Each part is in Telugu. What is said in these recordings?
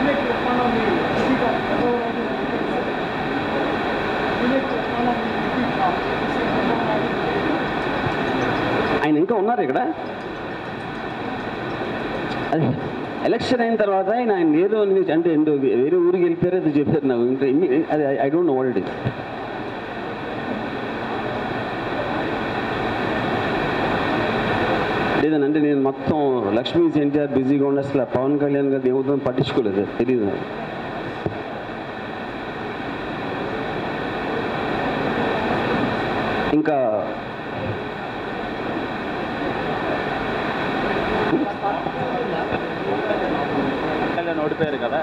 Direct economy, defeat of Chabawadi defeat. Direct economy, defeat of Chabawadi defeat. ఆయన ఇంకా ఉన్నారు ఇక్కడ అది ఎలక్షన్ అయిన తర్వాత ఆయన ఆయన ఏదో అని- అంటే ఏంటో వేరే ఊరికి వెళ్ళిపోయారు అది చెప్పారు నాకు ఇంకా ఇన్ని- అది I don't know what it is లేదనంటే నేను మొత్తం లక్ష్మీ ఎన్టీఆర్ బిజీగా ఉండి అసలు పవన్ కళ్యాణ్ గారు ఏమవుతుందో పట్టించుకోలేదు తెలియదు నాకు ఇంకా కళ్యాణ్ ఓడిపోయారు కదా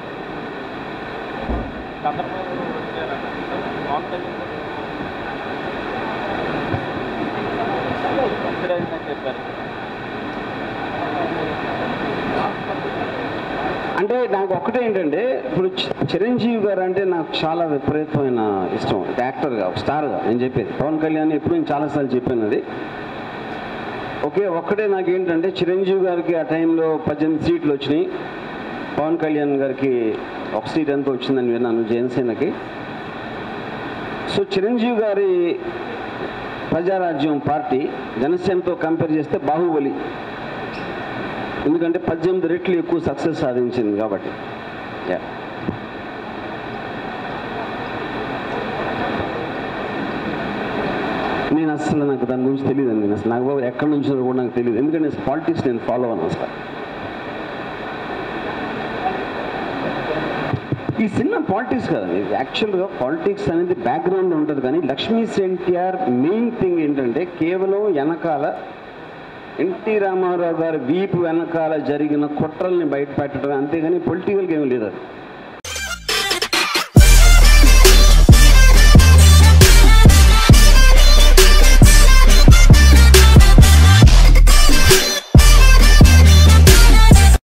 చంద్రబాబు ఓడిపోయారు పవన్ కళ్యాణ్ అయిందని చెప్పారు అంటే నాకు ఒక్కటే ఏంటంటే ఇప్పుడు చి- చిరంజీవి గారు అంటే నాకు చాలా విపరీతమైన ఇష్టం యాక్టర్గా స్టార్గా నేను చెప్పేది పవన్ కళ్యాణ్ ఎప్పుడు నేను చాలాసార్లు చెప్పాను అది ఒకే ఒక్కటే నాకు ఏంటంటే చిరంజీవి గారికి ఆ టైంలో పద్దెనిమిది సీట్లు వచ్చినాయి పవన్ కళ్యాణ్ గారికి ఒక సీట్ ఎంత వచ్చిందని విన్నాను జనసేనకి సో చిరంజీవి గారి ప్రజారాజ్యం పార్టీ జనసేనతో కంపేర్ చేస్తే బాహుబలి ఎందుకంటే పద్దెనిమిది రెట్లు ఎక్కువ సక్సెస్ సాధించింది కాబట్టి Yeah. నేను అసలు నాకు దాని గురించి తెలియదు నేను అసలు నాకు బాబు ఎక్కడి నుంచి కూడా నాకు తెలియదు ఎందుకంటే పాలిటిక్స్ నేను ఫాలో అవ్వను అసలు ఈ సినిమా పాలిటిక్స్ కదండి ఇది యాక్చువల్గా పాలిటిక్స్ అనేది బ్యాక్గ్రౌండ్ ఉంటుంది కానీ లక్ష్మీ ఎన్టీఆర్ మెయిన్ థింగ్ ఏంటంటే కేవలం వెనకాల ఎన్టీ రామారావు గారి వీపు వెనకాల జరిగిన కుట్రల్ని బయట పెట్టడం అంతేగాని పొలిటికల్గా ఏమీ లేదు అది